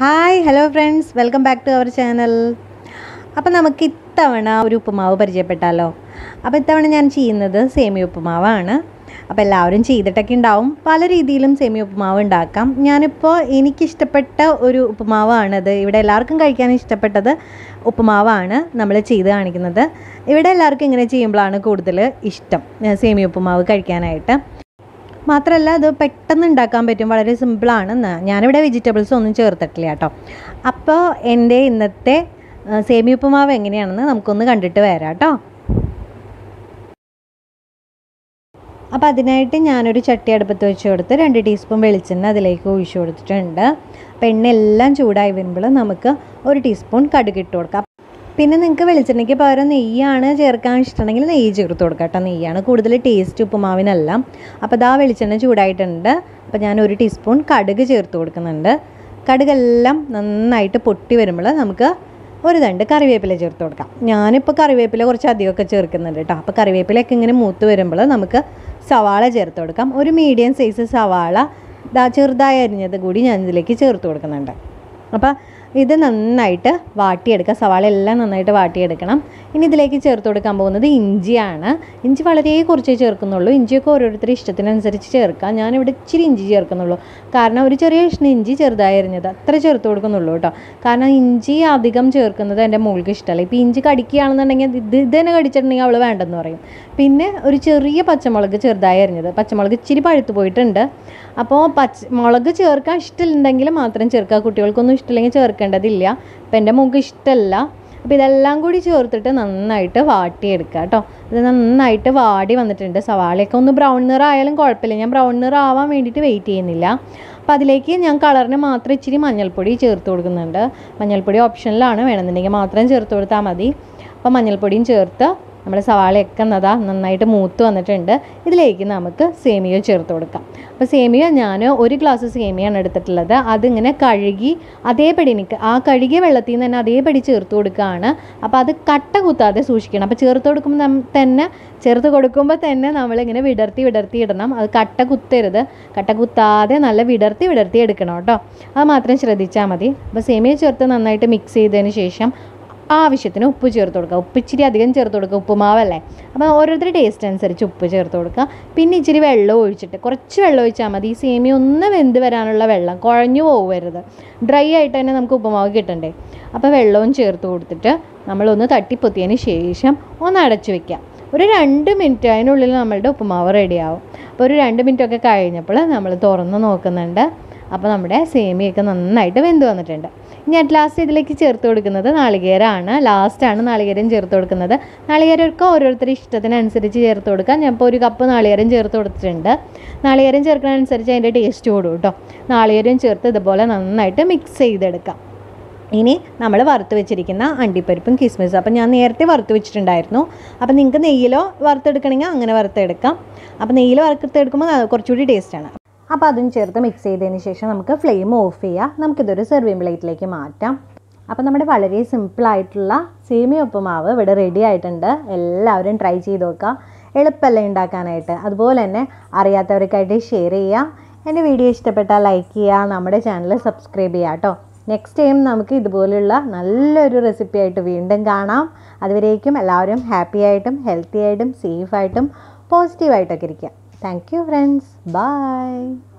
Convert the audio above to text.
hi hello friends welcome back to our channel അപ്പോൾ നമുക്ക് ഇത്തവണ ഒരു ഉപ്പുമാവ് പരിചയപ്പെട്ടാലോ അപ്പോൾ ഇത്തവണ ഞാൻ ചെയ്യുന്നത് സേമിയ ഉപ്പുമാവാണ് അപ്പോൾ എല്ലാവരും ചെയ്തിട്ടൊക്കെ ഉണ്ടാവും പല രീതിയിലും സേമിയ ഉപ്പുമാവ് ഉണ്ടാക്കാം ഞാനിപ്പോൾ എനിക്കിഷ്ടപ്പെട്ട ഒരു ഉപ്പുമാവാണിത് ഇവിടെ എല്ലാവർക്കും കഴിക്കാൻ ഇഷ്ടപ്പെട്ടത് ഉപ്പുമാവാണ് നമ്മൾ ചെയ്ത് കാണിക്കുന്നത് ഇവിടെ എല്ലാവർക്കും ഇങ്ങനെ ചെയ്യുമ്പോഴാണ് കൂടുതൽ ഇഷ്ടം ഏ, സേമിയ ഉപ്പുമാവ് കഴിക്കാനായിട്ട് മാത്രമല്ല അത് പെട്ടെന്ന് ഉണ്ടാക്കാൻ പറ്റും വളരെ സിമ്പിളാണ് ന- ഞാനിവിടെ വെജിറ്റബിൾസ് ഒന്നും ചേർത്തിട്ടില്ല കേട്ടോ അപ്പോൾ എൻ്റെ ഇന്നത്തെ ആ, സേമിയ ഉപ്പുമാവ് എങ്ങനെയാണെന്ന് നമുക്കൊന്ന് കണ്ടിട്ട് വരാം കേട്ടോ അപ്പോൾ അതിനായിട്ട് ഞാനൊരു ചട്ടി അടുപ്പത്ത് വെച്ച് കൊടുത്ത് രണ്ട് ടീസ്പൂൺ വെളിച്ചെണ്ണ അതിലേക്ക് ഒഴിച്ചു കൊടുത്തിട്ടുണ്ട് അപ്പോൾ എണ്ണ എല്ലാം ചൂടായി വരുമ്പോൾ നമുക്ക് ഒരു ടീസ്പൂൺ കടുക് ഇട്ട് കൊടുക്കാം പിന്നെ നിങ്ങൾക്ക് വെളിച്ചെണ്ണയ്ക്ക് പകരം നെയ്യാണ് ചേർക്കാൻ ഇഷ്ടമുണ്ടെങ്കിൽ നെയ്യ് ചേർത്ത് കൊടുക്കാം കേട്ടോ നെയ്യാണ് കൂടുതൽ ടേസ്റ്റ് ഉപ്പുമാവിനല്ല അപ്പോൾ ഇതാ വെളിച്ചെണ്ണ ചൂടായിട്ടുണ്ട് അപ്പോൾ ഞാൻ ഒരു ടീസ്പൂൺ കടുക് ചേർത്ത് കൊടുക്കുന്നുണ്ട് കടുകെല്ലാം നന്നായിട്ട് പൊട്ടി വരുമ്പോൾ നമുക്ക് ഒരു തണ്ട് കറിവേപ്പില ചേർത്ത് കൊടുക്കാം ഞാനിപ്പോൾ കറിവേപ്പില കുറച്ച് അധികമൊക്കെ ചേർക്കുന്നുണ്ട് കേട്ടോ അപ്പോൾ കറിവേപ്പിലയൊക്കെ ഇങ്ങനെ മൂത്ത് വരുമ്പോൾ നമുക്ക് സവാള ചേർത്ത് കൊടുക്കാം ഒരു മീഡിയം സൈസ് സവാള ദാ ചെറുതായി അരിഞ്ഞത് കൂടി ഞാൻ ഇതിലേക്ക് ചേർത്ത് കൊടുക്കുന്നുണ്ട് അപ്പോൾ ഇത് നന്നായിട്ട് വാട്ടിയെടുക്കുക സവാള എല്ലാം നന്നായിട്ട് വാട്ടിയെടുക്കണം ഇനി ഇതിലേക്ക് ചേർത്ത് കൊടുക്കാൻ പോകുന്നത് ഇഞ്ചിയാണ് ഇഞ്ചി വളരെ കുറച്ചേ ചേർക്കുന്നുള്ളൂ ഇഞ്ചിയൊക്കെ ഓരോരുത്തരുടെ ഇഷ്ടത്തിനനുസരിച്ച് ചേർക്കാം ഞാനിവിടെ ഇച്ചിരി ഇഞ്ചി ചേർക്കുന്നുള്ളൂ കാരണം ഒരു ചെറിയ കഷ്ണം ഇഞ്ചി ചെറുതായി അരിഞ്ഞത് അത്ര ചേർത്ത് കൊടുക്കുന്നുള്ളൂ കേട്ടോ കാരണം ഇഞ്ചി അധികം ചേർക്കുന്നത് എൻ്റെ മോൾക്ക് ഇഷ്ടമല്ല ഇപ്പോൾ ഇഞ്ചി കടിക്കുകയാണെന്നുണ്ടെങ്കിൽ ഇത് ഇത് തന്നെ കടിച്ചിട്ടുണ്ടെങ്കിൽ അവൾ വേണ്ടെന്ന് പറയും പിന്നെ ഒരു ചെറിയ പച്ചമുളക് ചെറുതായി അരിഞ്ഞത് പച്ചമുളക് ഇച്ചിരി പഴുത്ത് പോയിട്ടുണ്ട് അപ്പോൾ പച്ച മുളക് ചേർക്കാൻ ഇഷ്ടമുണ്ടെങ്കിൽ മാത്രം ചേർക്കുക കുട്ടികൾക്കൊന്നും ഇഷ്ടമില്ലെങ്കിൽ ചേർക്കേണ്ടതില്ല അപ്പം എൻ്റെ മോൾക്ക് ഇഷ്ടമല്ല അപ്പോൾ ഇതെല്ലാം കൂടി ചേർത്തിട്ട് നന്നായിട്ട് വാട്ടിയെടുക്കുക കേട്ടോ ഇത് നന്നായിട്ട് വാടി വന്നിട്ടുണ്ട് സവാളയൊക്കെ ഒന്ന് ബ്രൗൺ നിറം ആയാലും കുഴപ്പമില്ല ഞാൻ ബ്രൗൺ നിറം ആവാൻ വേണ്ടിയിട്ട് വെയിറ്റ് ചെയ്യുന്നില്ല അപ്പോൾ അതിലേക്ക് ഞാൻ കളറിന് മാത്രം ഇച്ചിരി മഞ്ഞൾപ്പൊടി ചേർത്ത് കൊടുക്കുന്നുണ്ട് മഞ്ഞൾപ്പൊടി ഓപ്ഷനിലാണ് വേണമെന്നുണ്ടെങ്കിൽ മാത്രം ചേർത്ത് കൊടുത്താൽ മതി അപ്പോൾ മഞ്ഞൾപ്പൊടിയും ചേർത്ത് നമ്മുടെ സവാളയൊക്കെ എന്നതാ നന്നായിട്ട് മൂത്ത് വന്നിട്ടുണ്ട് ഇതിലേക്ക് നമുക്ക് സേമിയ ചേർത്ത് കൊടുക്കാം അപ്പോൾ സേമിയ ഞാൻ ഒരു ഗ്ലാസ് സേമിയാണ് എടുത്തിട്ടുള്ളത് അതിങ്ങനെ കഴുകി അതേപടി എനിക്ക് ആ കഴുകിയ വെള്ളത്തിൽ നിന്ന് തന്നെ അതേപടി ചേർത്ത് കൊടുക്കുകയാണ് അപ്പോൾ അത് കട്ട കുത്താതെ സൂക്ഷിക്കണം അപ്പോൾ ചേർത്ത് കൊടുക്കുമ്പോൾ നം- തന്നെ ചേർത്ത് കൊടുക്കുമ്പോൾ തന്നെ നമ്മളിങ്ങനെ വിടർത്തി വിടർത്തി ഇടണം അത് കട്ട കുത്തരുത് കട്ട കുത്താതെ നല്ല വിടർത്തി വിടർത്തി എടുക്കണം കേട്ടോ അത് മാത്രം ശ്രദ്ധിച്ചാൽ മതി അപ്പോൾ സേമിയ ചേർത്ത് നന്നായിട്ട് മിക്സ് ചെയ്തതിന് ശേഷം ആവശ്യത്തിന് ഉപ്പ് ചേർത്ത് കൊടുക്കുക ഉപ്പ് ഇച്ചിരി അധികം ചേർത്ത് കൊടുക്കുക ഉപ്പുമാവല്ലേ അപ്പോൾ ഓരോരുത്തരുടെ ടേസ്റ്റ് അനുസരിച്ച് ഉപ്പ് ചേർത്ത് കൊടുക്കുക പിന്നെ ഇച്ചിരി വെള്ളം ഒഴിച്ചിട്ട് കുറച്ച് വെള്ളം ഒഴിച്ചാൽ മതി ഈ സേമിയ ഒന്ന് വെന്ത് വരാനുള്ള വെള്ളം കുഴഞ്ഞു പോകരുത് ഡ്രൈ ആയിട്ട് തന്നെ നമുക്ക് ഉപ്പുമാവ് കിട്ടണ്ടേ അപ്പോൾ വെള്ളവും ചേർത്ത് കൊടുത്തിട്ട് നമ്മളൊന്ന് തട്ടിപ്പൊത്തിയതിന് ശേഷം ഒന്ന് അടച്ചു വെക്കാം ഒരു രണ്ട് മിനിറ്റ് അതിനുള്ളിൽ നമ്മളുടെ ഉപ്പുമാവ് റെഡിയാവും അപ്പോൾ ഒരു രണ്ട് മിനിറ്റ് ഒക്കെ കഴിഞ്ഞപ്പോൾ നമ്മൾ തുറന്ന് നോക്കുന്നുണ്ട് അപ്പോൾ നമ്മുടെ സേമിയൊക്കെ നന്നായിട്ട് വെന്ത് വന്നിട്ടുണ്ട് ഇനി അറ്റ് ലാസ്റ്റ് ഇതിലേക്ക് ചേർത്ത് കൊടുക്കുന്നത് നാളികേരമാണ് ലാസ്റ്റാണ് നാളികേരം ചേർത്ത് കൊടുക്കുന്നത് നാളികേരമൊക്കെ ഓരോരുത്തരുടെ ഇഷ്ടത്തിനനുസരിച്ച് ചേർത്ത് കൊടുക്കാം ഞാൻ ഇപ്പോൾ ഒരു കപ്പ് നാളികേരം ചേർത്ത് കൊടുത്തിട്ടുണ്ട് നാളികേരം ചേർക്കുന്നതനുസരിച്ച് അതിൻ്റെ ടേസ്റ്റ് കൂടും കേട്ടോ നാളികേരം ചേർത്ത് ഇതുപോലെ നന്നായിട്ട് മിക്സ് ചെയ്തെടുക്കാം ഇനി നമ്മൾ വറുത്ത് വെച്ചിരിക്കുന്ന അണ്ടിപ്പരിപ്പും കിസ്മിസും അപ്പം ഞാൻ നേരത്തെ വറുത്ത് വെച്ചിട്ടുണ്ടായിരുന്നു അപ്പം നിങ്ങൾക്ക് നെയ്യിലോ വറുത്തെടുക്കണമെങ്കിൽ അങ്ങനെ വറുത്തെടുക്കാം അപ്പോൾ നെയ്യിൽ വറുത്തെടുക്കുമ്പോൾ അത് കുറച്ചുകൂടി ടേസ്റ്റാണ് അപ്പോൾ അതും ചേർത്ത് മിക്സ് ചെയ്തതിന് ശേഷം നമുക്ക് ഫ്ലെയിം ഓഫ് ചെയ്യാം നമുക്കിതൊരു സെർവിങ് പ്ലേറ്റിലേക്ക് മാറ്റാം അപ്പോൾ നമ്മുടെ വളരെ സിമ്പിളായിട്ടുള്ള സേമിയ ഉപ്പുമാവ് ഇവിടെ റെഡി ആയിട്ടുണ്ട് എല്ലാവരും ട്രൈ ചെയ്ത് നോക്കുക എളുപ്പമല്ലേ ഉണ്ടാക്കാനായിട്ട് അതുപോലെ തന്നെ അറിയാത്തവർക്കായിട്ട് ഷെയർ ചെയ്യുക എൻ്റെ വീഡിയോ ഇഷ്ടപ്പെട്ടാൽ ലൈക്ക് ചെയ്യുക നമ്മുടെ ചാനൽ സബ്സ്ക്രൈബ് ചെയ്യുക കേട്ടോ നെക്സ്റ്റ് ടൈം നമുക്ക് ഇതുപോലുള്ള നല്ലൊരു റെസിപ്പി ആയിട്ട് വീണ്ടും കാണാം അതുവരേക്കും എല്ലാവരും ഹാപ്പി ആയിട്ടും ഹെൽത്തി ആയിട്ടും സേഫ് ആയിട്ടും പോസിറ്റീവായിട്ടൊക്കെ ഇരിക്കുക താങ്ക് യു ഫ്രണ്ട്സ് ബൈ